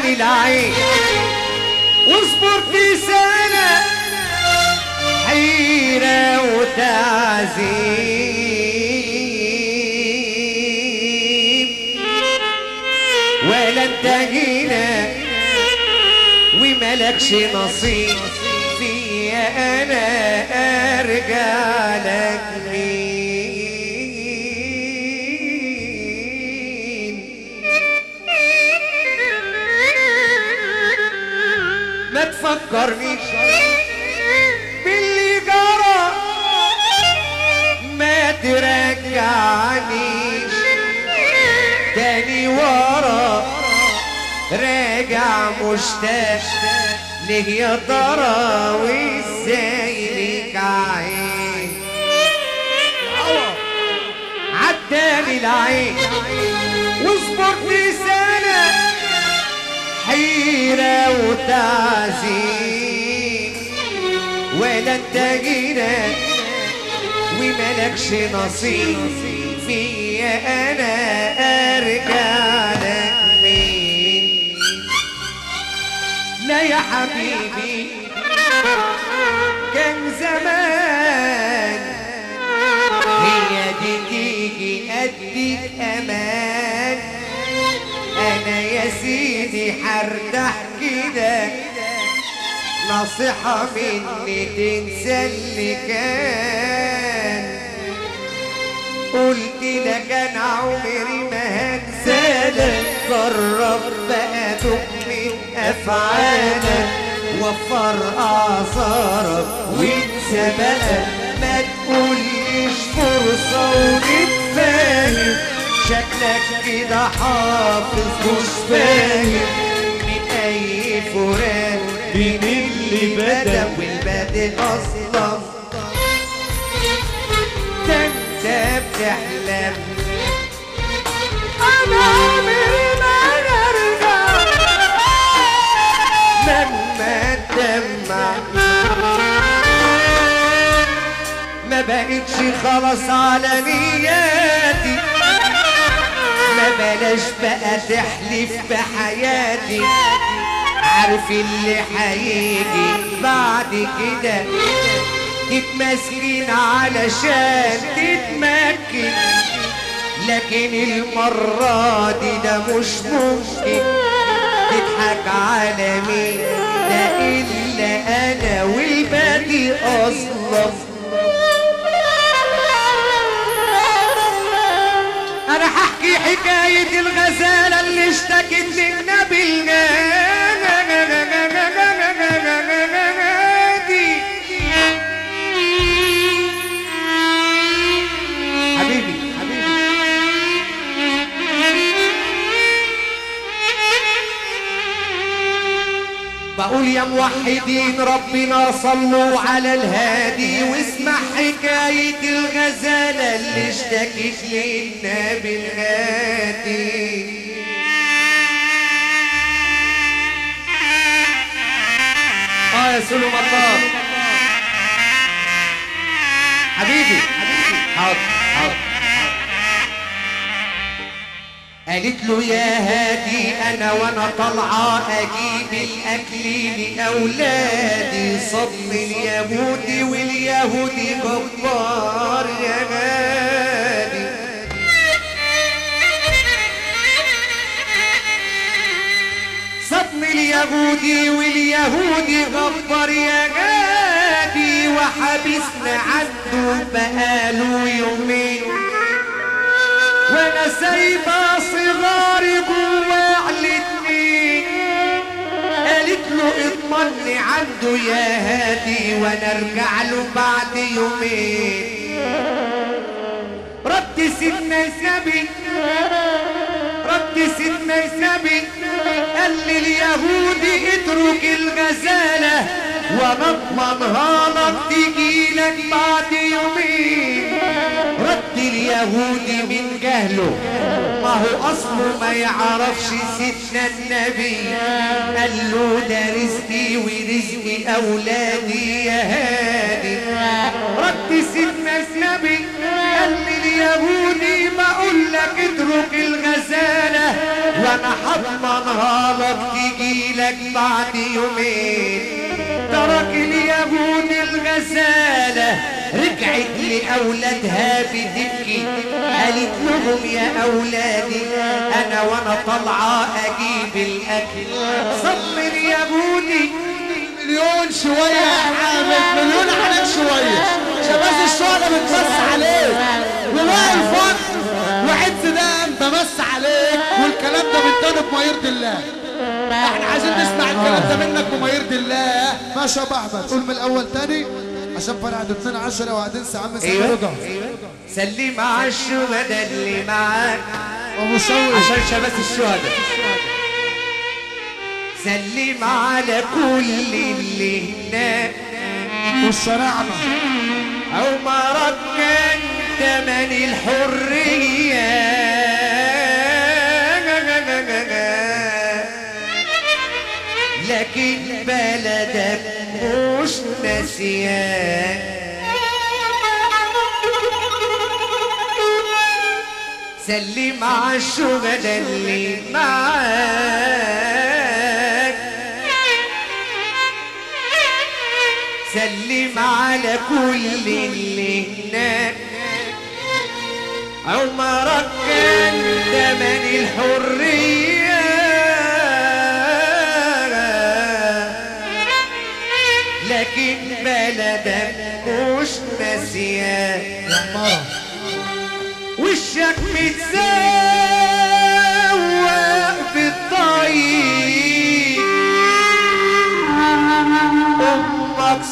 عداني العين واصبر في سنة حيرة وتعذيب ولا انت هنا وملكش نصيب فيا انا ارجع لك مين ما تفكرنيش باللي جرى ما ترجعنيش تاني ورا راجع مشتاق ليه يا ترى وازاي ليك عين عداني العين وصبرت سنة حيرة وتعذيب ولا انت جينا وملكش نصيب فيا انا ارجع لك مين لا يا حبيبي كان زمان هي دي تيجي اديك امان انا يا سيدي حرتاح كده نصيحة مني تنسى اللي كان قلت لك انا عمري ما هنسالك جرب بقى تؤمن افعالك وفر اعذارك وانسى بقى ما تقوليش فرصة ونتفاهم شكلك كده حافظ مش فاهم من اي فراق بين اللي بدا والبادئ اصلا ده انت بتحلم انا عمري ما ارجع لما اتدمع ما بقتش خلاص على نياتي ما بلاش بقى تحلف بحياتي عارف اللي هيجي بعد كده تتمسكين علشان تتمكن لكن المرة دي ده مش ممكن تضحك على مين ده إلا أنا والباقي أصلا أنا هحكي حكاية الغزالة اللي اشتكت للنبي الغادي حبيبي حبيبي بقول يا موحدين ربنا صلوا على الهادي واسمع حكاية الغزالة اللي اشتكت للنبي الهادي اه يا سلم الله حبيبي حبيبي حاضر حاضر قالت له يا هادي انا وانا طالعه اجيب الاكل لاولادي صدم اليهودي واليهودي جبار يا غالي صدم اليهودي واليهودي غبر يا غادي وحبسنا عنده بقاله يومين وانا سايبه صغاري جوا الاتنين قالت له اطمني عنده يا هادي وانا ارجع له بعد يومين رد سيدنا النبي رد سيدنا النبي قال لي اليهودي اترك الغزاله وانا اضمنها لك تجي لك بعد يومين رد اليهودي من جهله ما هو اصله ما يعرفش سيدنا النبي قال له ده رزقي ورزق اولادي يا هادي رد سيدنا النبي قال قال لي اليهودي بقول لك اترك الغزالة وانا هضمنها لك تجي لك بعد يومين ترك اليهود الغزالة رجعت لأولادها بتبكي قالت لهم يا أولادي أنا وأنا طالعة أجيب الأكل صم اليهودي مليون شوية يا حامد مليون عليك شوية شباز الشهداء بتمس عليك وباقي الفقر وعز ده انت مس عليك والكلام ده من تاني بما يرضي الله احنا عايزين نسمع الكلام ده منك بما يرضي الله ماشي يا ابو احمد قول من الاول تاني عشان فرقت 2 10 وهتنسى عم سامي أيوة. رضا سلم على الشهداء اللي معاك ابو شوقي عشان شباب الشهداء سلم على كل اللي هناك والشناعمة أو مرض كان تمن الحرية لكن بلدك مش ناسياك سلم على الشهداء اللي معاك سلم على كل اللي هناك عمرك كان تمن الحرية لكن بلدك مش ناسياك مرة وشك متسوق بالطيب امك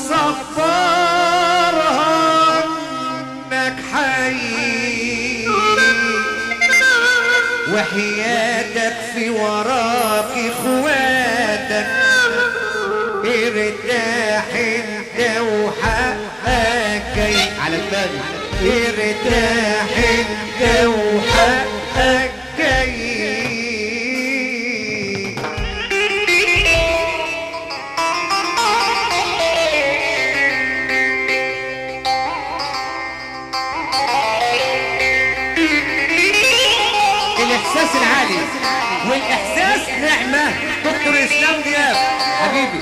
صفرها انك حي وحياتك في وراك اخواتك ارتاح انت وحقك جاي على دماغي ارتاح انت وحقك جاي الاحساس العالي والاحساس نعمه دكتور اسلام دياب حبيبي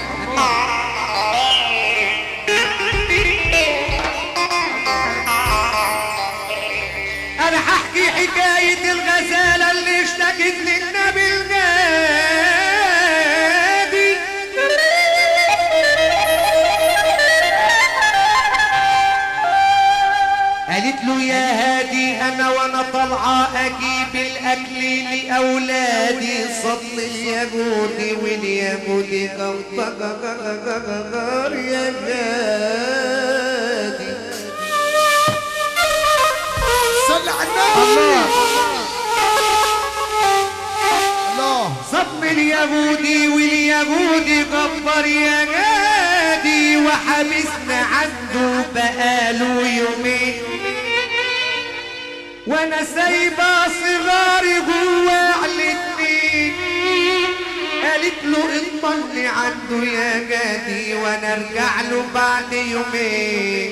انا هحكي حكايه الغزاله اللي اشتكت للنبي النادي قالت له يا هادي انا وانا طالعه اجيب الاكل لاولادي صل اليهودي واليهودي غار يا هادي صلي على النبي الله صم اليهودي واليهودي غبر يا جادي وحبسنا عنده بقاله يومين وانا سايبه صغاري جوا على الاتنين قالت له اطمني عنده يا جادي وانا ارجع له بعد يومين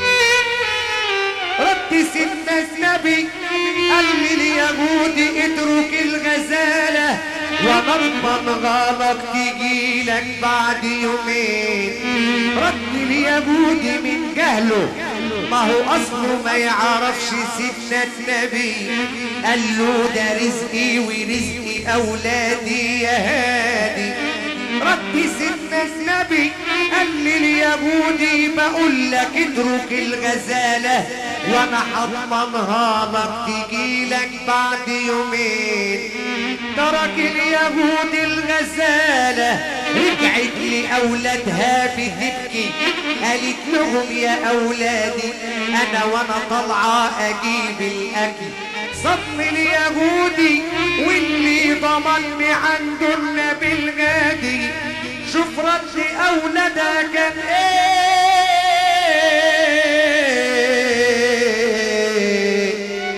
رد سيدنا النبي قال لي اليهودي اترك الغزالة ونضمن غلط تجيلك بعد يومين رد اليهودي من جهله ما هو اصله ما يعرفش سيدنا النبي قال له ده رزقي ورزق اولادي يا هادي رد سيدنا النبي قال لي اليهودي بقول لك اترك الغزالة وانا هضمنها لك تجيلك بعد يومين ترك اليهود الغزالة رجعت لأولادها بتبكي قالت لهم يا أولادي أنا وأنا طالعة أجيب الأكل صدم اليهودي واللي ضمني عنده النبي الغادي شوف رد أولادها كان إيه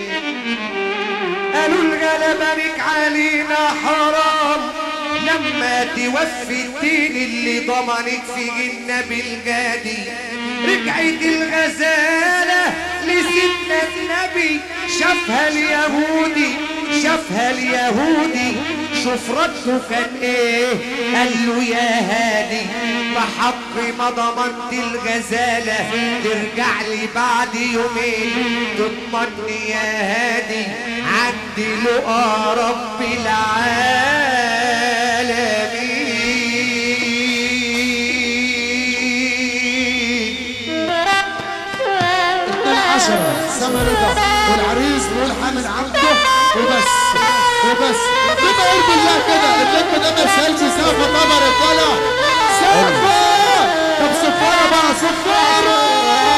قالوا الغلبة بك علينا حرام لما توفي الدين اللي ضمنك في النبي الجادي رجعت الغزالة لسيدنا النبي شافها اليهودي شافها اليهودي شوف رده كان ايه قال له يا هادي بحق ما ضمنت الغزالة ترجع لي بعد يومين تضمني يا هادي عندي لقى رب العالمين عشرة سما رضا والعريس بيقول حامل عبده وبس وبس بما قول بالله كده النجم ده ما سالش سافة طبر طلع سافة طب صفارة بقى صفارة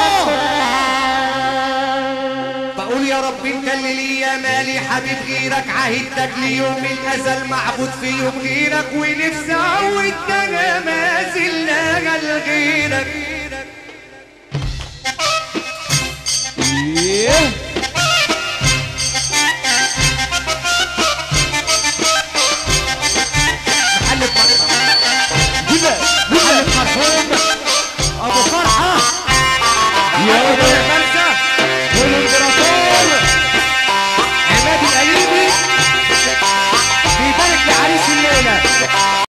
بقول يا رب انت اللي ليا مالي حبيب غيرك عهدتك ليوم الازل معبود في يوم غيرك ونفسي اعود انا ما زلنا لغيرك محلة مرحوم